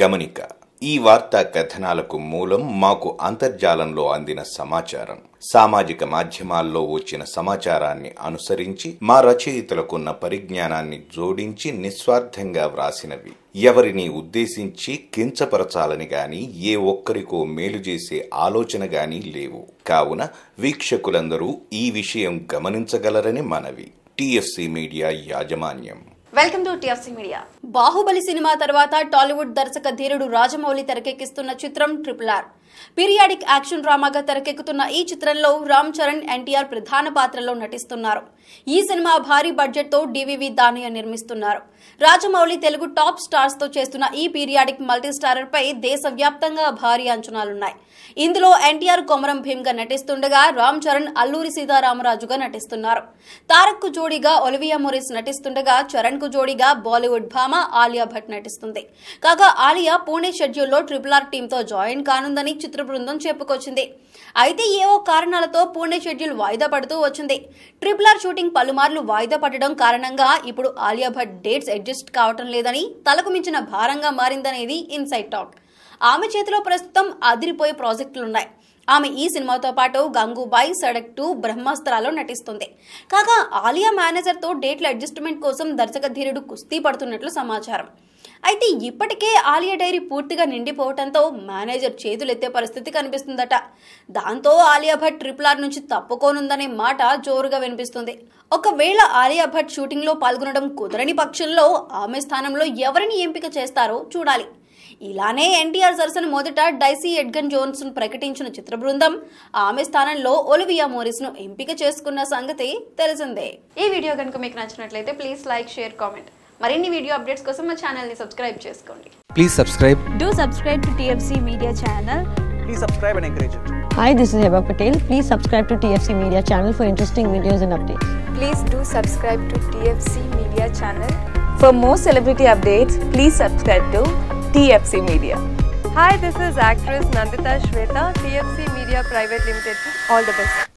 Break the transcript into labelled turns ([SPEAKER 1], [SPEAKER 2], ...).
[SPEAKER 1] గమనిక ఈ వార్తా కథనాలకు మూలం మాకు అంతర్జాలంలో అందిన సమాచారం సామాజిక మాధ్యమాల్లో వచ్చిన సమాచారాన్ని అనుసరించి మా రచయితలకున్న పరిజ్ఞానాన్ని జోడించి నిస్వార్థంగా వ్రాసినవి ఎవరిని ఉద్దేశించి కించపరచాలని గాని ఏ ఒక్కరికో మేలు చేసే ఆలోచన గాని లేవు కావున వీక్షకులందరూ ఈ విషయం గమనించగలరని మనవి టిఎఫ్సి మీడియా యాజమాన్యం
[SPEAKER 2] welcome to TFC media
[SPEAKER 3] Baahubali cinema తర్వాత టాలీవుడ్ దర్శక ధీరుడు రాజమౌళి తెరకెక్కిస్తున్న చిత్రం ట్రిపుల్ ఆర్ పీరియాడిక్ యాక్షన్ డ్రామాగా తెరకెక్కుతున్న ఈ చిత్రంలో రామ్ చరణ్ ఎన్టీఆర్ ప్రధాన పాత్రలో నటిస్తున్నారు ఈ సినిమా భారీ బడ్జెట్ తో డివివి దానయ్య నిర్మిస్తున్నారు రాజమౌళి తెలుగు టాప్ స్టార్స్ తో చేస్తున్న ఈ పీరియాడిక్ మల్టీ స్టారర్ పై దేశవ్యాప్తంగా భారీ అంచనాలున్నాయి ఇందులో ఎన్టీఆర్ కొమరం భీమ్ గా నటిస్తుండగా రామ్ చరణ్ అల్లూరి సీతారామరాజుగా నటిస్తున్నారు తారక్ కు జోడీగా ఒలివియా మొరిస్ నటిస్తుండగా చరణ్ కు జోడీగా బాలీవుడ్ భామ ఆలియా భట్ నటిస్తుంది కాగా ఆలియా పూణే షెడ్యూల్లో ట్రిపుల్ ఆర్ టీమ్ తో జాయిన్ కానుందని చిత్ర బృందం చెప్పుకొచ్చింది అయితే ఏవో కారణాలతో పూణే షెడ్యూల్ వాయిదా పడుతూ వచ్చింది ట్రిపుల్ ఆర్ షూటింగ్ పలుమార్లు వాయిదా పడడం కారణంగా ఇప్పుడు ఆలియా భట్ డేట్స్ అడ్జస్ట్ కావటం లేదని తలకు మించిన భారంగా మారిందనేది ఇన్సైడ్ టాక్ ఆమె చేతిలో ప్రస్తుతం అదిరిపోయే ప్రాజెక్టులున్నాయి ఆమె ఈ సినిమాతో పాటు గంగూబాయ్ సడక్ టూ బ్రహ్మాస్త్రాలో నటిస్తుంది కాగా ఆలియా మేనేజర్తో డేట్ల అడ్జస్ట్మెంట్ కోసం దర్శక ధీరుడు కుస్తీ పడుతున్నట్లు సమాచారం అయితే ఇప్పటికే ఆలియా డైరీ పూర్తిగా నిండిపోవడంతో మేనేజర్ చేతులెత్తే పరిస్థితి కనిపిస్తుందట దాంతో ఆలియా భట్ ట్రిపుల్ ఆర్ నుంచి తప్పుకోనుందనే మాట జోరుగా వినిపిస్తుంది ఒకవేళ ఆలియా భట్ షూటింగ్ లో పాల్గొనడం కుదరని పక్షంలో ఆమె స్థానంలో ఎవరిని ఎంపిక చేస్తారో చూడాలి ఇలానే ఎన్టీఆర్ సరసన మొదట డైసీ ఎడ్గన్ జోన్స్ ప్రకటించిన చిత్ర బృందం ఆమె స్థానంలో ఒలివియా మోరిస్ ను ఎంపిక చేసుకున్న సంగతి తెలిసిందే
[SPEAKER 2] ఈ వీడియో కనుక మీకు నచ్చినట్లయితే ప్లీజ్ లైక్ షేర్ కామెంట్ మరిన్ని వీడియో అప్డేట్స్ కోసం మా ఛానల్ని సబ్స్క్రైబ్ చేసుకోండి
[SPEAKER 4] Please subscribe.
[SPEAKER 5] Do subscribe to TFC Media channel.
[SPEAKER 6] Please subscribe and encourage it.
[SPEAKER 7] Hi, this is Heba Patel. Please subscribe to TFC Media channel for interesting videos and updates.
[SPEAKER 5] Please do subscribe to TFC Media channel. For more celebrity updates, please subscribe to TFC Media.
[SPEAKER 8] Hi, this is actress Nandita Shweta, TFC Media Private Limited. All the best.